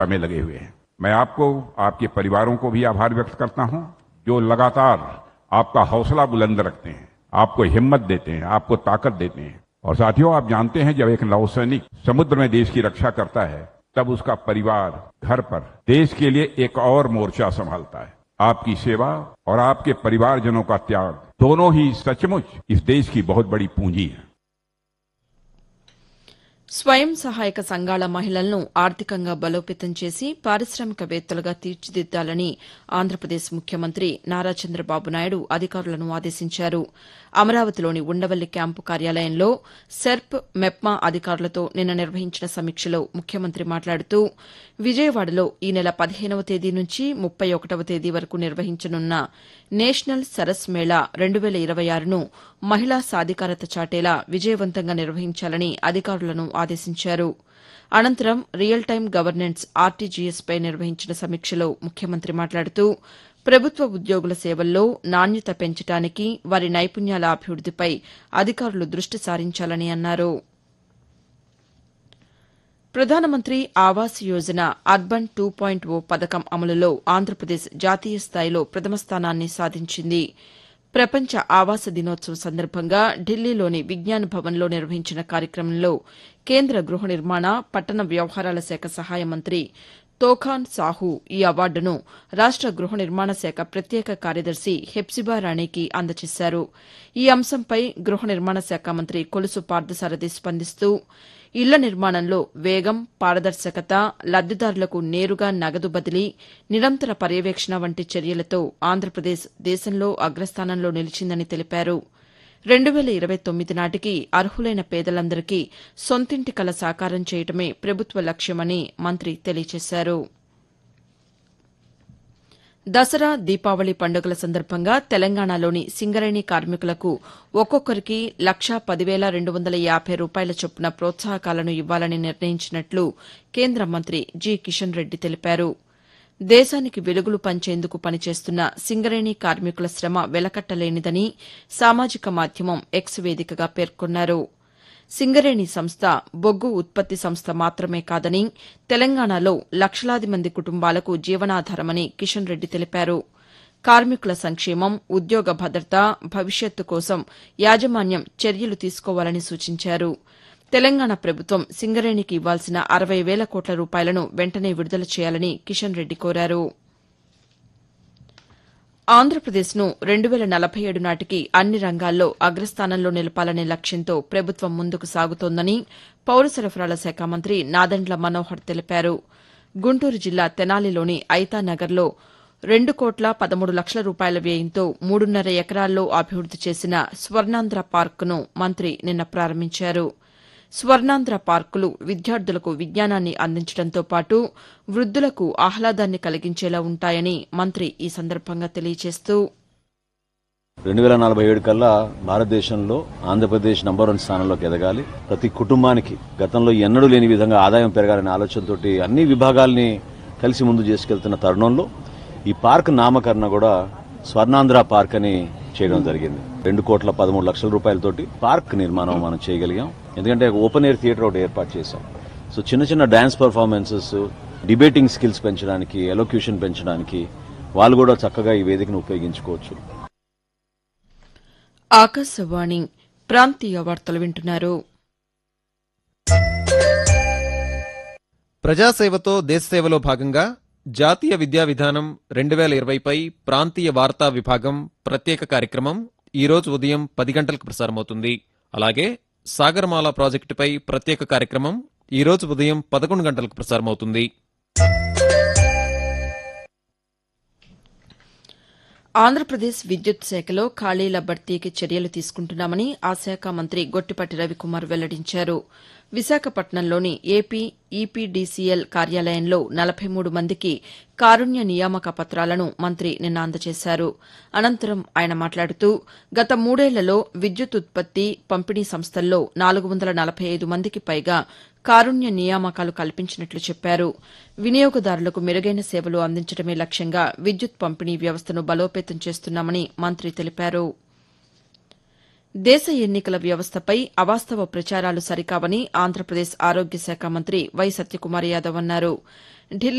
में लगे हुए हैं मैं आपको आपके परिवारों को भी आभार व्यक्त करता हूं जो लगातार आपका हौसला बुलंद रखते हैं आपको हिम्मत देते हैं आपको ताकत देते हैं और साथियों आप जानते हैं जब एक नौसैनिक समुद्र में देश की रक्षा करता है तब उसका परिवार घर पर देश के लिए एक और मोर्चा संभालता है आपकी सेवा और आपके परिवारजनों का त्याग दोनों ही सचमुच इस देश की बहुत बड़ी पूंजी है స్వయం సహాయక సంఘాల మహిళలను ఆర్థికంగా బలోపేతం చేసి పారిశ్రామికవేత్తలుగా తీర్చిదిద్దాలని ఆంధ్రప్రదేశ్ ముఖ్యమంత్రి నారా చంద్రబాబు నాయుడు అధికారులను ఆదేశించారు అమరావతిలోని ఉండవల్లి క్యాంపు కార్యాలయంలో సెర్ప్ మెప్మా అధికారులతో నిన్న నిర్వహించిన సమీక్షలో ముఖ్యమంత్రి మాట్లాడుతూ విజయవాడలో ఈ నెల పదిహేనవ తేదీ నుంచి ముప్పై ఒకటవ తేదీ వరకు నిర్వహించనున్న నేషనల్ సరస్ మేళా రెండు వేల ఇరవై ఆరును మహిళా సాధికారత చాటేలా విజయవంతంగా నిర్వహించాలని అధికారులను ఆదేశించారు అనంతరం రియల్ టైం గవర్నెన్స్ ఆర్టీజీఎస్పై నిర్వహించిన సమీక్షలో ముఖ్యమంత్రి మాట్లాడుతూ ప్రభుత్వ ఉద్యోగుల సేవల్లో నాణ్యత పెంచడానికి వారి నైపుణ్యాల అభివృద్దిపై అధికారులు దృష్టి సారించాలని అన్నారు Pradhan Mantri Awas Yojana urban two point O పథకం అమలులో ఆంధ్రప్రదేశ్ జాతీయ స్థాయిలో ప్రథమ స్థానాన్ని సాధించింది ప్రపంచ ఆవాస దినోత్సవం సందర్భంగా ఢిల్లీలోని విజ్ఞాన్ భవన్లో నిర్వహించిన కార్యక్రమంలో కేంద్ర గృహ నిర్మాణ పట్టణ వ్యవహారాల శాఖ సహాయ మంత్రి తోఖాన్ సాహు ఈ అవార్డును రాష్ట గృహ నిర్మాణ శాఖ ప్రత్యేక కార్యదర్శి హెప్సిబా రాణికి అందజేశారు ఈ అంశంపై గృహ నిర్మాణ శాఖ మంత్రి కొలుసు పార్థసారథి స్పందిస్తూ ఇళ్ల నిర్మాణంలో వేగం పారదర్శకత లబ్దిదారులకు నేరుగా నగదు బదిలీ నిరంతర పర్యవేక్షణ వంటి చర్యలతో ఆంధ్రప్రదేశ్ దేశంలో అగ్రస్థానంలో నిలిచిందని తెలిపారు రెండు వేల ఇరవై తొమ్మిది నాటికి అర్హులైన పేదలందరికీ సొంతింటి కల సాకారం చేయటమే ప్రభుత్వ లక్ష్యమని మంత్రి తెలియజేశారు దసరా దీపావళి పండుగల సందర్భంగా తెలంగాణలోని సింగరేణి కార్మికులకు ఒక్కొక్కరికి లక్షా పదివేల రెండు వందల యాభై రూపాయల చొప్పున ప్రోత్సాహకాలను ఇవ్వాలని నిర్ణయించినట్లు కేంద్ర మంత్రి జి కిషన్ రెడ్డి తెలిపారు దేశానికి వెలుగులు పంచేందుకు పనిచేస్తున్న సింగరేణి కార్మికుల శ్రమ వెలకట్టలేనిదని సామాజిక మాధ్యమం ఎక్స్ వేదికగా పేర్కొన్నారు సింగరేణి సంస్థ బొగ్గు ఉత్పత్తి సంస్థ మాత్రమే కాదని తెలంగాణలో లక్షలాది మంది కుటుంబాలకు జీవనాధారమని కిషన్ రెడ్డి తెలిపారు కార్మికుల సంక్షేమం ఉద్యోగ భద్రత భవిష్యత్తు కోసం యాజమాన్యం చర్యలు తీసుకోవాలని సూచించారు తెలంగాణ ప్రభుత్వం సింగరేణికి ఇవ్వాల్సిన అరవై వేల కోట్ల రూపాయలను వెంటనే విడుదల చేయాలని కిషన్ రెడ్డి కోరారు ఆంధ్రప్రదేశ్ను రెండు వేల నలభై ఏడు నాటికి అన్ని రంగాల్లో అగ్రస్థానంలో నిలపాలనే లక్ష్యంతో ప్రభుత్వం ముందుకు సాగుతోందని పౌర సరఫరాల శాఖ మంత్రి నాదెండ్ల మనోహర్ తెలిపారు గుంటూరు జిల్లా తెనాలిలోని ఐతానగర్లో రెండు కోట్ల పదమూడు లక్షల రూపాయల వ్యయంతో మూడున్నర ఎకరాల్లో అభివృద్ది చేసిన స్వర్ణాంధ్ర పార్కును మంత్రి నిన్న ప్రారంభించారు స్వర్ణాంధ్ర పార్కులు విద్యార్థులకు విజ్ఞానాన్ని అందించడంతో పాటు వృద్దులకు ఆహ్లాదాన్ని కలిగించేలా ఉంటాయని మంత్రి ఈ సందర్భంగా తెలియజేస్తూ రెండు వేల నలభై ఏడు కల్లా భారతదేశంలో ఆంధ్రప్రదేశ్ నంబర్ వన్ స్థానంలోకి ఎదగాలి ప్రతి కుటుంబానికి గతంలో ఎన్నడూ లేని విధంగా ఆదాయం పెరగాలనే ఆలోచనతోటి అన్ని విభాగాల్ని కలిసి ముందు చేసుకెళ్తున్న తరుణంలో ఈ పార్క్ నామకరణ కూడా స్వర్ణాంధ్ర పార్క్ అని చేయడం జరిగింది రెండు కోట్ల పదమూడు లక్షల రూపాయలతోటి పార్క్ నిర్మాణం మనం చేయగలిగాం ఎందుకంటే ఓపెన్ ఎయిర్ థియేటర్ ఒకటి ఏర్పాటు చేశాం సో చిన్న చిన్న డాన్స్ పర్ఫార్మెన్సెస్ డిబేటింగ్ స్కిల్స్ పెంచడానికి ఎలోక్యూషన్ పెంచడానికి వాళ్ళు కూడా చక్కగా ఈ వేదికను ఉపయోగించుకోవచ్చు ఆకాశవాణి ప్రాంతీయ వార్తలు వింటున్నారు ప్రజాసేవతో దేశసేవలో భాగంగా జాతీయ విద్యా విధానం రెండు వేల ఇరవైపై ప్రాంతీయ వార్తా విభాగం ప్రత్యేక కార్యక్రమం ఈ రోజు ఉదయం పది గంటలకు ప్రసారమవుతుంది అలాగే సాగరమాల ప్రాజెక్టుపై ప్రత్యేక కార్యక్రమం ఈ రోజు ఉదయం పదకొండు గంటలకు ప్రసారమవుతుంది ఆంధ్రప్రదేశ్ విద్యుత్ శాఖలో ఖాళీల భర్తీకి చర్యలు తీసుకుంటున్నామని ఆ శాఖ మంత్రి గొట్టిపాటి రవికుమార్ వెల్లడించారు విశాఖపట్నంలోని ఏపీ ఈపీడీసీఎల్ కార్యాలయంలో నలభై మూడు మందికి కారుణ్య నియామక పత్రాలను మంత్రి నిన్న అందజేశారు అనంతరం ఆయన మాట్లాడుతూ గత మూడేళ్లలో విద్యుత్ ఉత్పత్తి పంపిణీ సంస్థల్లో నాలుగు వందల నలభై ఐదు మందికి పైగా కారుణ్య నియామకాలు కల్పించినట్లు చెప్పారు వినియోగదారులకు మెరుగైన సేవలు అందించడమే లక్ష్యంగా విద్యుత్ పంపిణీ వ్యవస్థను బలోపేతం చేస్తున్నామని మంత్రి తెలిపారు దేశ ఎన్నికల వ్యవస్థపై అవాస్తవ ప్రచారాలు సరికావని ఆంధ్రప్రదేశ్ ఆరోగ్య శాఖ మంత్రి వై సత్యకుమార్ యాదవ్ అన్నారు ఢిల్లీ